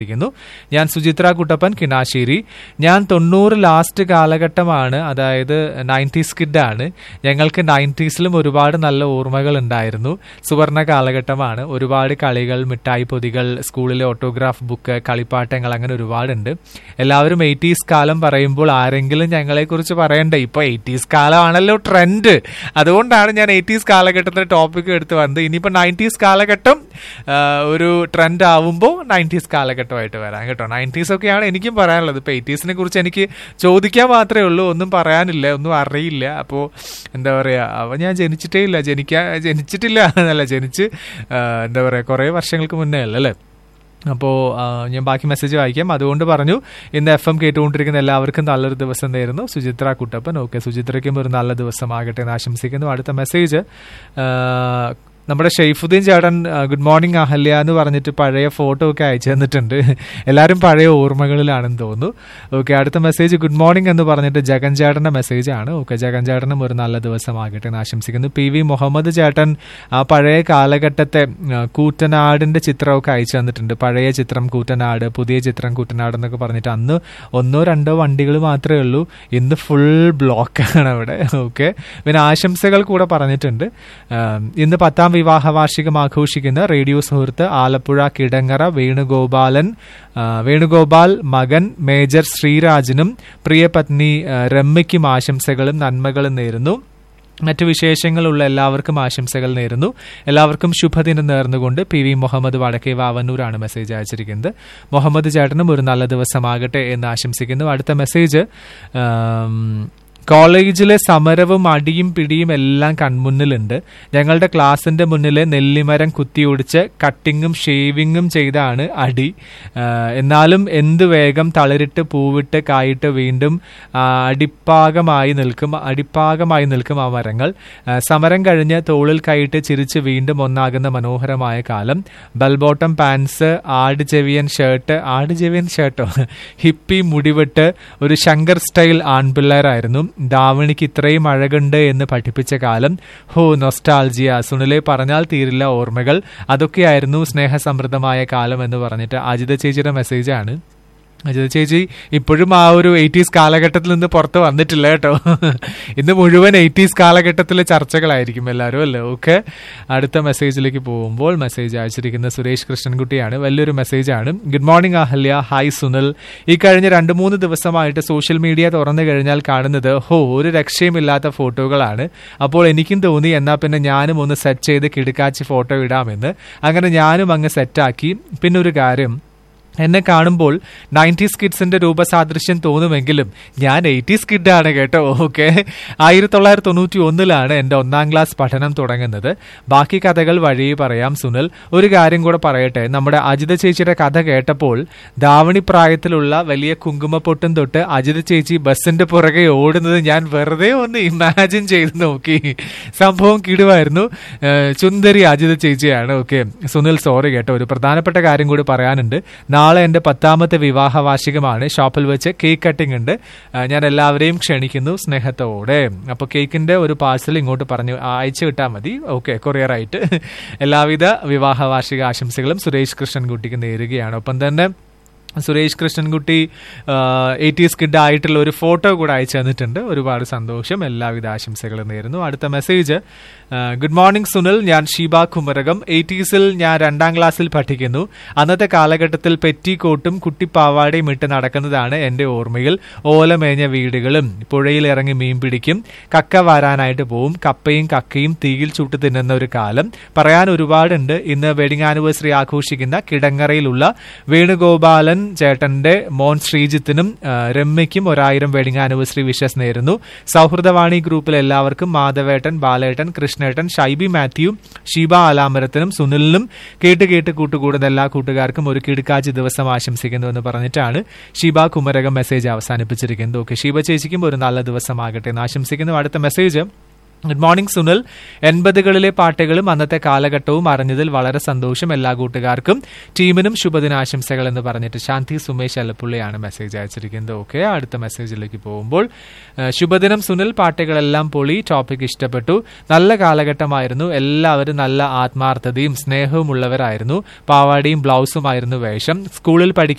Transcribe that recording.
ഇരിക്കുന്നു ഞാൻ സുചിത്ര കുട്ടപ്പൻ കിനാശ്ശേരി ഞാൻ തൊണ്ണൂറ് ലാസ്റ്റ് കാലഘട്ടമാണ് അതായത് നയൻറ്റീസ് കിഡാണ് ഞങ്ങൾക്ക് നയൻറ്റീസിലും ഒരുപാട് നല്ല ഓർമ്മകൾ ഉണ്ടായിരുന്നു സുവർണ കാലഘട്ടമാണ് ഒരുപാട് കളികൾ മിഠായി പൊതികൾ സ്കൂളിലെ ഓട്ടോഗ്രാഫ് ബുക്ക് കളിപ്പാട്ടങ്ങൾ അങ്ങനെ ഒരുപാടുണ്ട് എല്ലാവരും എയ്റ്റീസ് കാലം പറയുമ്പോൾ ആരെങ്കിലും ഞങ്ങളെക്കുറിച്ച് പറയണ്ടേ ഇപ്പൊ എയ്റ്റീസ് കാലമാണല്ലോ ട്രെൻഡ് അതുകൊണ്ടാണ് ഞാൻ എയ്റ്റീസ് കാലഘട്ടത്തിന്റെ ടോപ്പിക് എടുത്ത് വന്നത് ഇനിയിപ്പോ നയൻറ്റീസ് കാലഘട്ടം ആ, ഒരു ട്രെൻഡ് ആവുമ്പോൾ നയൻറ്റീസ് കാലഘട്ടമായിട്ട് വരാം കേട്ടോ നയൻറ്റീസ് ഒക്കെയാണ് എനിക്കും പറയാനുള്ളത് ഇപ്പൊ എയ്റ്റീസിനെ കുറിച്ച് എനിക്ക് ചോദിക്കാൻ മാത്രമേ ഉള്ളൂ ഒന്നും പറയാനില്ല ഒന്നും അറിയില്ല അപ്പോൾ എന്താ പറയാ അവ ഞാൻ ജനിച്ചിട്ടേ ഇല്ല ജനിക്കാൻ ജനിച്ചിട്ടില്ല എന്നല്ല ജനിച്ച് ആ, എന്താ പറയാ കുറെ വർഷങ്ങൾക്ക് മുന്നേ അല്ലേ അല്ലേ അപ്പോൾ ഞാൻ ബാക്കി മെസ്സേജ് വായിക്കാം അതുകൊണ്ട് പറഞ്ഞു ഇന്ന് എഫ് എം കേട്ടുകൊണ്ടിരിക്കുന്ന എല്ലാവർക്കും നല്ലൊരു ദിവസം നേരുന്നു സുചിത്ര കുട്ടപ്പൻ ഓക്കെ സുചിത്രയ്ക്കും ഒരു നല്ല ദിവസമാകട്ടെ എന്ന് ആശംസിക്കുന്നു അടുത്ത മെസ്സേജ് നമ്മുടെ ഷെയ്ഫുദ്ദീൻ ചേട്ടൻ ആ, ഗുഡ് മോർണിംഗ് അഹല്യ എന്ന് പറഞ്ഞിട്ട് പഴയ ഫോട്ടോ ഒക്കെ അയച്ചു തന്നിട്ടുണ്ട് എല്ലാവരും പഴയ ഓർമ്മകളിലാണെന്ന് തോന്നുന്നു ഓക്കെ അടുത്ത മെസ്സേജ് ഗുഡ് മോർണിംഗ് എന്ന് പറഞ്ഞിട്ട് ജഗൻ ചേട്ടന്റെ മെസ്സേജ് ആണ് ഓക്കെ ജഗൻ ചേട്ടനും ഒരു നല്ല ദിവസമാകട്ടെ എന്ന് ആശംസിക്കുന്നു പി വി മുഹമ്മദ് ചേട്ടൻ ആ പഴയ കാലഘട്ടത്തെ ആ, കൂറ്റനാടിന്റെ ചിത്രമൊക്കെ അയച്ചു തന്നിട്ടുണ്ട് പഴയ ചിത്രം കൂറ്റനാട് പുതിയ ചിത്രം കൂറ്റനാട് എന്നൊക്കെ പറഞ്ഞിട്ട് അന്ന് ഒന്നോ രണ്ടോ വണ്ടികൾ മാത്രമേ ഉള്ളൂ ഇന്ന് ഫുൾ ബ്ലോക്കാണ് അവിടെ ഓക്കെ പിന്നെ ആശംസകൾ കൂടെ പറഞ്ഞിട്ടുണ്ട് ആം, ഇന്ന് പത്താം വിവാഹ വാർഷികം ആഘോഷിക്കുന്ന റേഡിയോ സുഹൃത്ത് ആലപ്പുഴ കിടങ്ങറ വേണുഗോപാലൻ ആ, വേണുഗോപാൽ മകൻ മേജർ ശ്രീരാജിനും പ്രിയപത്നി ആ, രമ്യയ്ക്കും ആശംസകളും നന്മകളും നേരുന്നു മറ്റു വിശേഷങ്ങളുള്ള എല്ലാവർക്കും ആശംസകൾ നേരുന്നു എല്ലാവർക്കും ശുഭദിനം നേർന്നുകൊണ്ട് പി വി മുഹമ്മദ് വടക്കേ വാവന്നൂരാണ് മെസ്സേജ് അയച്ചിരിക്കുന്നത് മുഹമ്മദ് ചേട്ടനും ഒരു നല്ല ദിവസമാകട്ടെ എന്ന് ആശംസിക്കുന്നു അടുത്ത മെസ്സേജ് ആം, കോളേജിലെ സമരവും അടിയും പിടിയും എല്ലാം കൺമുന്നിലുണ്ട് ഞങ്ങളുടെ ക്ലാസിന്റെ മുന്നിലെ നെല്ലിമരം കുത്തിയൊടിച്ച് കട്ടിങ്ങും ഷേവിങ്ങും ചെയ്താണ് അടി ആ, എന്നാലും എന്ത് വേഗം തളിരിട്ട് പൂവിട്ട് കായിട്ട് വീണ്ടും ആ, അടിപ്പാകമായി നിൽക്കും അടിപ്പാകമായി നിൽക്കും ആ മരങ്ങൾ ആ, സമരം കഴിഞ്ഞ് തോളിൽ കൈയിട്ട് ചിരിച്ച് വീണ്ടും ഒന്നാകുന്ന മനോഹരമായ കാലം ബൽബോട്ടം പാൻസ് ആട് ചെവിയൻ ഷർട്ട് ആട് ചെവിയൻ ഷർട്ടോ ഹിപ്പി മുടിവെട്ട് ഒരു ശങ്കർ സ്റ്റൈൽ ആൺപിള്ളേരായിരുന്നു ദാവണിക്ക് ഇത്രയും അഴകുണ്ട് എന്ന് പഠിപ്പിച്ച കാലം ഹോ നൊസ്റ്റാൾജിയ സുനിലെ പറഞ്ഞാൽ തീരില്ല ഓർമ്മകൾ അതൊക്കെയായിരുന്നു സ്നേഹസമൃദ്ധമായ കാലം എന്ന് പറഞ്ഞിട്ട് അജിത ചേച്ചിയുടെ മെസ്സേജാണ് അജിത ചേച്ചി ഇപ്പോഴും ആ ഒരു എയ്റ്റീസ് കാലഘട്ടത്തിൽ നിന്ന് പുറത്ത് വന്നിട്ടില്ല കേട്ടോ ഇന്ന് മുഴുവൻ എയ്റ്റീസ് കാലഘട്ടത്തിലെ ചർച്ചകളായിരിക്കും എല്ലാവരും അല്ലേ ഓക്കെ അടുത്ത മെസ്സേജിലേക്ക് പോകുമ്പോൾ മെസ്സേജ് അയച്ചിരിക്കുന്ന സുരേഷ് കൃഷ്ണൻകുട്ടിയാണ് വലിയൊരു മെസ്സേജാണ് good morning Ahalya hi Sunil ഈ കഴിഞ്ഞ രണ്ട് മൂന്ന് ദിവസമായിട്ട് സോഷ്യൽ മീഡിയ തുറന്നു കഴിഞ്ഞാൽ കാണുന്നത് ഹോ ഒരു രക്ഷയുമില്ലാത്ത ഫോട്ടോകളാണ് അപ്പോൾ എനിക്കും തോന്നി എന്നാൽ പിന്നെ ഞാനും ഒന്ന് സെറ്റ് ചെയ്ത് കിടുക്കാച്ചി ഫോട്ടോ ഇടാമെന്ന് അങ്ങനെ ഞാനും അങ്ങ് സെറ്റാക്കി പിന്നെ ഒരു കാര്യം എന്നെ കാണുമ്പോൾ നയൻറ്റീസ് കിഡ്സിന്റെ രൂപസാദൃശ്യം തോന്നുമെങ്കിലും ഞാൻ എയ്റ്റീസ് കിഡാണ് കേട്ടോ ഓക്കെ ആയിരത്തി തൊള്ളായിരത്തി തൊണ്ണൂറ്റി ഒന്നിലാണ് എൻ്റെ ഒന്നാം ക്ലാസ് പഠനം തുടങ്ങുന്നത് ബാക്കി കഥകൾ വഴിയെ പറയാം സുനിൽ ഒരു കാര്യം കൂടെ പറയട്ടെ നമ്മുടെ അജിത ചേച്ചിയുടെ കഥ കേട്ടപ്പോൾ ധാവണി പ്രായത്തിലുള്ള വലിയ കുങ്കുമപ്പൊട്ടും തൊട്ട് അജിത ചേച്ചി ബസ്സിന്റെ പുറകെ ഓടുന്നത് ഞാൻ വെറുതെ ഒന്ന് ഇമാജിൻ ചെയ്ത് നോക്കി സംഭവം കിടുവായിരുന്നു ഏഹ് ചുന്ദരി അജിത ചേച്ചിയാണ് ഓക്കെ സുനിൽ സോറി കേട്ടോ ഒരു പ്രധാനപ്പെട്ട കാര്യം കൂടി പറയാനുണ്ട് നാളെ എൻ്റെ പത്താമത്തെ വിവാഹ വാർഷികമാണ് ഷോപ്പിൽ വെച്ച് കേക്ക് കട്ടിംഗ് ഉണ്ട് ആ, ഞാൻ എല്ലാവരെയും ക്ഷണിക്കുന്നു സ്നേഹത്തോടെ അപ്പോൾ കേക്കിന്റെ ഒരു പാഴ്സൽ ഇങ്ങോട്ട് പറഞ്ഞു ആ, അയച്ചു കിട്ടാൽ മതി ഓക്കെ കൊറിയറായിട്ട് എല്ലാവിധ വിവാഹ വാർഷിക ആശംസകളും സുരേഷ് കൃഷ്ണൻകുട്ടിക്ക് നേരുകയാണ് ഒപ്പം തന്നെ സുരേഷ് കൃഷ്ണൻകുട്ടി എയ്റ്റീസ് കിഡ് ആയിട്ടുള്ള ഒരു ഫോട്ടോ കൂടെ അയച്ചു തന്നിട്ടുണ്ട് ഒരുപാട് സന്തോഷം എല്ലാവിധ ആശംസകളും നേരുന്നു അടുത്ത മെസ്സേജ് ഗുഡ് മോർണിംഗ് സുനിൽ ഞാൻ ഷീബ കുമരകം എയ്റ്റീസിൽ ഞാൻ രണ്ടാം ക്ലാസ്സിൽ പഠിക്കുന്നു അന്നത്തെ കാലഘട്ടത്തിൽ പെറ്റി കോട്ടും കുട്ടിപ്പാവാടയും ഇട്ട് നടക്കുന്നതാണ് എൻ്റെ ഓർമ്മയിൽ ഓലമേഞ്ഞ വീടുകളും പുഴയിൽ ഇറങ്ങി മീൻ പിടിക്കും കക്ക വാരാനായിട്ട് പോവും കപ്പയും കക്കയും തീയിൽ ചുട്ട് തിന്നുന്ന ഒരു കാലം പറയാൻ ഒരുപാടുണ്ട് ഇന്ന് വെഡിങ് ആനിവേഴ്സറി ആഘോഷിക്കുന്ന കിടങ്ങറയിലുള്ള വേണുഗോപാലൻ ചേട്ടന്റെ മോൻ ശ്രീജിത്തിനും ആ, രമ്യയ്ക്കും ഒരായിരം വെഡിങ് ആനിവേഴ്സറി വിഷസ് നേരുന്നു സൗഹൃദവാണി ഗ്രൂപ്പിൽ എല്ലാവർക്കും മാധവേട്ടൻ ബാലേട്ടൻ കൃഷ്ണേട്ടൻ ഷൈബി മാത്യു ഷീബ ആലാമരത്തിനും സുനിലിനും കേട്ട് കേട്ട് കൂട്ടുകൂടുന്ന എല്ലാ കൂട്ടുകാർക്കും ഒരു കിടുക്കാച്ചി ദിവസം ആശംസിക്കുന്നു എന്ന് പറഞ്ഞിട്ടാണ് ഷീബ കുമരകം മെസ്സേജ് അവസാനിപ്പിച്ചിരിക്കുന്നത് ഓക്കെ ഷീബ ചേച്ചിക്കും ഒരു നല്ല ദിവസമാകട്ടെ എന്ന് ആശംസിക്കുന്നു അടുത്ത മെസ്സേജ് ഗുഡ് മോർണിംഗ് സുനിൽ എൺപതുകളിലെ പാട്ടുകളും അന്നത്തെ കാലഘട്ടവും അറിഞ്ഞതിൽ വളരെ സന്തോഷം എല്ലാ കൂട്ടുകാർക്കും ടീമിനും ശുഭദിനാശംസകൾ എന്ന് പറഞ്ഞിട്ട് ശാന്തി സുമേഷ് അല്ലപ്പുള്ളിയാണ് മെസ്സേജ് അയച്ചിരിക്കുന്നത് ഓക്കെ അടുത്ത മെസ്സേജിലേക്ക് പോകുമ്പോൾ ആ, ശുഭദിനം സുനിൽ പാട്ടുകളെല്ലാം പൊളി ടോപ്പിക് ഇഷ്ടപ്പെട്ടു നല്ല കാലഘട്ടമായിരുന്നു എല്ലാവരും നല്ല ആത്മാർത്ഥതയും സ്നേഹവും ഉള്ളവരായിരുന്നു പാവാടിയും ബ്ലൗസുമായിരുന്നു വേഷം സ്കൂളിൽ പഠിക്കുന്ന